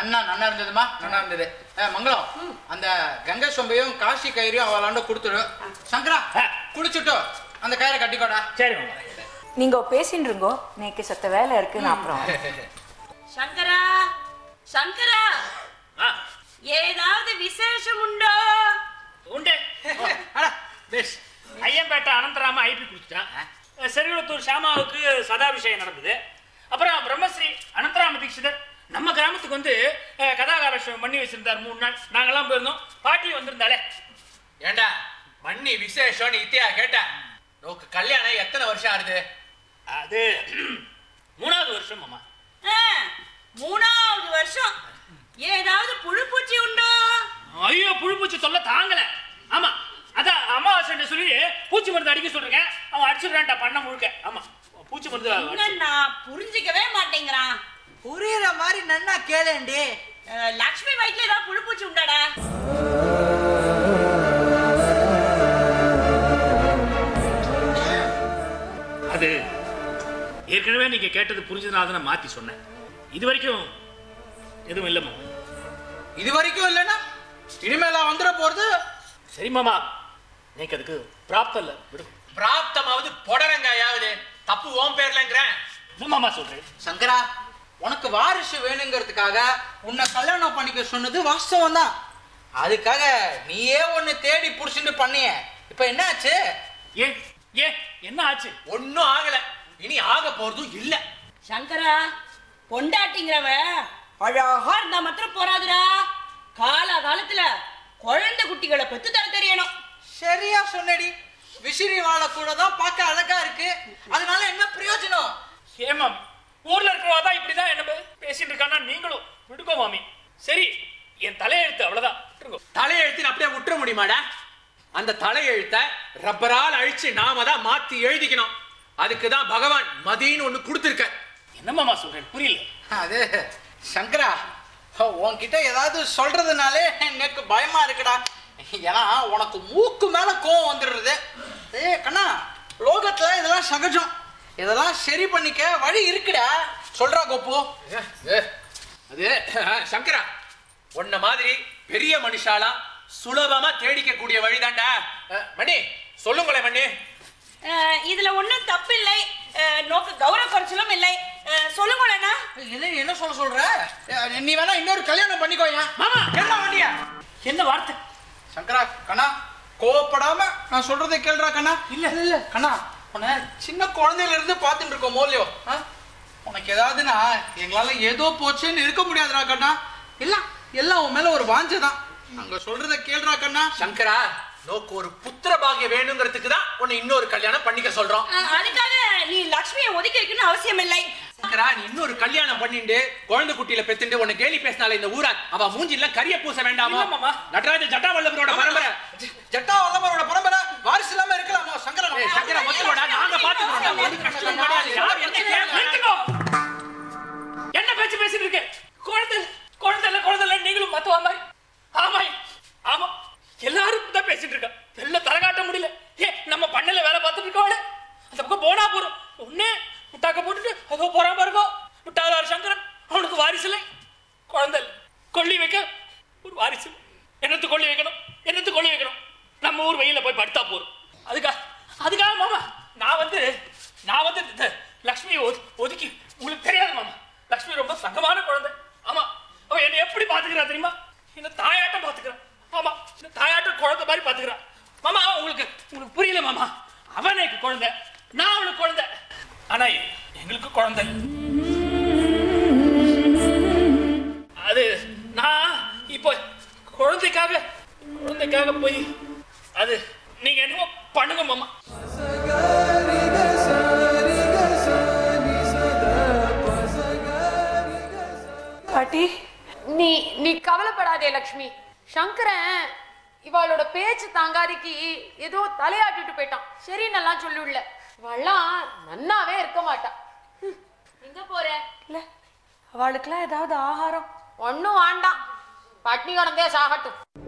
நன்னா நன்னா இருந்ததுமா நன்னா இருந்தது ஏ, மங்களம் அந்த கங்கை சொம்பையும் காசி கயிறையும் அவளாண்ட கொடுத்துடு சங்கரா குடிச்சுட்டு அந்த கயிறை கட்டிக்கோடா சரி மாமா நீங்க பேசின்னு இருங்கோ நேக்கு சத்த வேலை இருக்கு நான் அப்புறம் சங்கரா சங்கரா ஆ ஏதாவது விசேஷம் உண்டோ உண்டு அடா, பேஷ் ஐயம்பேட்டை அனந்தராம ஐபி குடிச்சிட்டான் செருகுளத்தூர் ஷாமாவுக்கு சதாபிஷேகம் நடந்தது அப்புறம் பிரம்மஸ்ரீ அனந்தராம தீட்சிதர் நம்ம கிராமத்துக்கு வந்து அஹ், கதாகாரட்சம் பண்ணி வச்சிருந்தார் மூணு நாள் நாங்கெல்லாம் போயிருந்தோம் பாட்டி வந்திருந்தாலே ஏண்டா மண்ணி விசேஷம்னு இத்தியா கேட்ட நோக்கு கல்யாணம் எத்தனை வருஷம் ஆகுது அது மூணாவது வருஷம் மாமா ஆ, மூணாவது வருஷம் ஏதாவது புழுப்பூச்சி உண்டோ ஐயோ புழுப்பூச்சி தொல்லை தாங்கல ஆமா அதான் அமாவாசை சொல்லி பூச்சி மருந்து அடிக்க சொல்றேங்க அவன் அடிச்சிடுறான்டா பண்ண முழுக்க ஆமா பூச்சி மருந்து என்ன நான் புரிஞ்சுக்கவே மாட்டேங்கிறான் புரியுற மாதிரி நன்னா கேளேண்டி அஹ், லக்ஷ்மி வயிற்றுல ஏதாவது புழுப்பூச்சி உண்டாடா அது ஏற்கனவே நீங்க கேட்டது புரிஞ்சதுனால தான் நான் மாத்தி சொன்னேன் இது வரைக்கும் எதுவும் இல்லை மாமா இது வரைக்கும் இல்லைன்னா இனிமேலா வந்துட போறது சரி மாமா எனக்கு அதுக்கு பிராப்தம் இல்லை விடு பிராப்தமாவது புடரங்காயாவது தப்பு ஓம் பேர்லங்கிறேன் என்ன மாமா சொல்றேன் சங்கரா உனக்கு வாரிசு வேணுங்கிறதுக்காக உன்னை கல்யாணம் பண்ணிக்க சொன்னது வாஸ்தவம் தான் அதுக்காக நீயே ஒன்னு தேடி புடிச்சுட்டு பண்ணிய இப்ப என்னாச்சு ஏன் ஏன் என்ன ஆச்சு ஒன்னும் ஆகல இனி ஆக போறதும் இல்ல சங்கரா பொண்டாட்டிங்கிறவ அழகா இருந்தா மாத்திரம் போறாதுடா கால காலத்துல குழந்தை குட்டிகளை பெத்து தர தெரியணும் சரியா சொன்னடி விசிறி வாழை கூட தான் பார்க்க அழகா இருக்கு அதனால என்ன பிரயோஜனம் ஏன் மாமி ஊர்ல இருக்கிறவா தான் இப்படிதான் என்ன பே- பேசிட்டு இருக்கானா நீங்களும் விடுங்கோ மாமி சரி என் தலையெழுத்து அவ்வளவுதான் விட்டுருங்கோ தலையெழுத்தின் அப்படியே விட்டுற முடியுமாடா அந்த தலையெழுத்த ரப்பரால் அழிச்சு நாம தான் மாத்தி எழுதிக்கணும் அதுக்கு தான் பகவான் மதின்னு ஒண்ணு கொடுத்துருக்க என்ன மாமா சொல்றேன் புரியல அது சங்கரா உன்கிட்ட ஏதாவது சொல்றதுனாலே எனக்கு பயமா இருக்குடா ஏன்னா உனக்கு மூக்கு மேல கோவம் வந்துடுறது ஏ கண்ணா லோகத்துல இதெல்லாம் சகஜம் இதெல்லாம் சரி பண்ணிக்க வழி இருக்குடா சொல்றா கோப்பு அது சங்கரா உன்ன மாதிரி பெரிய மனுஷாலா சுலபமா தேடிக்க கூடிய வழிதான்டா அஹ், மணி சொல்லுங்களேன் மணி அஹ், இதுல ஒண்ணும் தப்பில்லை அஹ், நோக்கு கௌரவ குறைச்சலும் இல்லை அஹ், சொல்லுங்களேண்ணா என்ன என்ன சொல்ல சொல்ற ஏ, நீ வேணா இன்னொரு கல்யாணம் பண்ணிக்கோயா மாமா என்ன வண்டியா என்ன வார்த்தை சங்கரா கண்ணா கோவப்படாம நான் சொல்றதை கேளுடா கண்ணா இல்ல இல்ல இல்ல கண்ணா உன்னை சின்ன குழந்தையில இருந்து பார்த்துட்டு இருக்கோம் மோலியோ ஆ? உனக்கு ஏதாவதுன்னா எங்களால ஏதோ போச்சுன்னு இருக்க முடியாதுடா கண்ணா இல்ல எல்லாம் உன் மேல ஒரு வாஞ்சை தான் அங்க சொல்றதை கேளுடா கண்ணா சங்கரா நோக்கு ஒரு புத்திர பாகியம் வேணுங்கிறதுக்கு தான் உன்னை இன்னொரு கல்யாணம் பண்ணிக்க சொல்றோம் அஹ், அதுக்காக நீ லக்ஷ்மியை ஒதுக்கி வைக்கணும்னு அவசியம் இல்லை சங்கரா நீ இன்னொரு கல்யாணம் பண்ணிட்டு குழந்தை குட்டியில பெத்துண்டு உன்னை கேலி பேசினால இந்த ஊரா அவ மூஞ்சி எல்லாம் கரிய பூச வேண்டாமா இல்ல மாமா. நடராஜ ஜட்டாவல்லவரோட பரம்பரை ஜட்டா வல்லமரோட பரம்பரை வாரிசு இல்லாம இருக்கலாமா சங்கரா ஏய், சங்கரா ஒத்துக்கோடா நாங்க பாத்துக்கிறோம் ஒரு கஷ்டம் கிடையாது யார் என்ன கேட்கல நிறுத்துங்கோ. என்ன பேச்சு பேசிட்டு இருக்கு குழந்தை குழந்தை இல்ல குழந்தை இல்ல நீங்களும் மத்தவா மாதிரி ஆமாய் ஆமா எல்லாரும் தான் பேசிட்டு இருக்கா வெளில தரகாட்ட முடியல ஏ நம்ம பண்ணல வேலை பார்த்துட்டு இருக்கவளே அந்த பக்கம் போனா போறோம் ஒண்ணே முட்டாக்க போட்டுட்டு அதோ போறான் பாருங்க முட்டாளார் சங்கரன் அவனுக்கு வாரிசு இல்லை குழந்தை இல்ல. கொல்லி வைக்க ஒரு வாரிசு இல்லை. என்னத்து கொல்லி வைக்கணும் என்னத்து கொல்லி வைக்கணும் நம்ம ஊர் வெயில போய் படுத்தா போறோம் அதுக்காக அதுக்காக மாமா நான் வந்து நான் வந்து இந்த லக்ஷ்மியை ஒது- ஒதுக்கி உங்களுக்கு தெரியாது மாமா லக்ஷ்மி ரொம்ப சங்கமான குழந்தை ஆமா அவ என்னை எப்படி பாத்துக்கிறா தெரியுமா இந்த தாயாட்டம் பாத்துக்கிறா ஆமா இந்த தாயாட்டம் குழந்தை மாதிரி பாத்துக்கிறா மாமா உங்களுக்கு உங்களுக்கு புரியல மாமா அவன் எனக்கு குழந்தை நான் அவனுக்கு குழந்தை ஆனா எங்களுக்கு குழந்தை இல்ல. அது நான் இப்போ குழந்தைக்காக குழந்தைக்காக போய் அது நீங்க என்னமோ பண்ணுங்க மாமா பாட்டி நீ நீ கவலைப்படாதே லக்ஷ்மி சங்கரன் இவளோட பேச்சு தாங்காதிக்கு ஏதோ தலையாட்டிட்டு போயிட்டான் சரி நல்லா சொல்லுள்ள இவெல்லாம் நன்னாவே இருக்க மாட்டா ஹம், எங்க போற இல்ல அவளுக்கெல்லாம் ஏதாவது ஆகாரம் ஒன்னும் வேண்டாம் பட்னி கிடந்தே சாகட்டும்